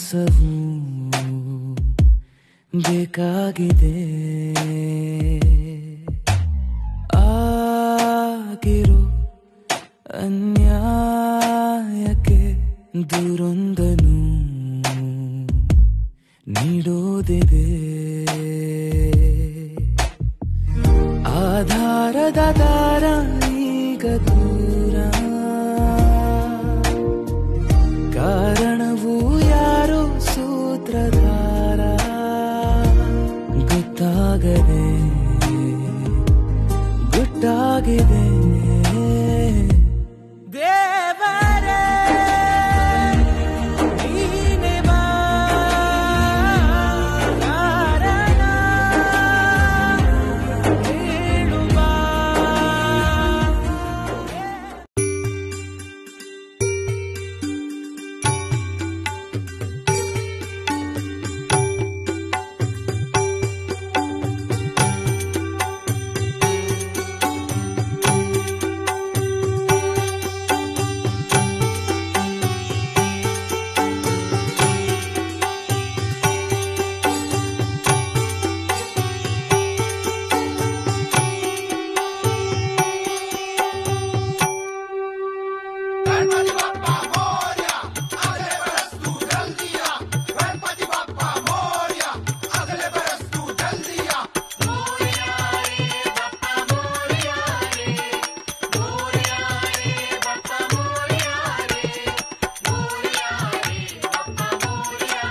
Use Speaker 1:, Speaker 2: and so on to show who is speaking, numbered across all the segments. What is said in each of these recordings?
Speaker 1: ಮೋಸವು ಬೇಕಾಗಿದೆ ಆಗಿರೋ ಅನ್ಯಾಯಕ್ಕೆ ದೂರೊಂದನು ನೀಡೋದಿದೆ ಆಧಾರದ ದಾರ ಈಗ ದೂರ ಕಾರಣವು ಯಾರೋ ಸೂತ್ರಧಾರ ಗೊತ್ತಾಗದೆ ಗುಟ್ಟಾಗಿದೆ ದೇವರೇ ನೀನೇ ಬಾ ಕಾರಣ ಹೇಳು ಬಾ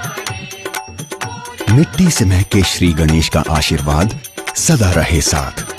Speaker 2: मिट्टी से महके श्री गणेश का आशीर्वाद सदा रहे साथ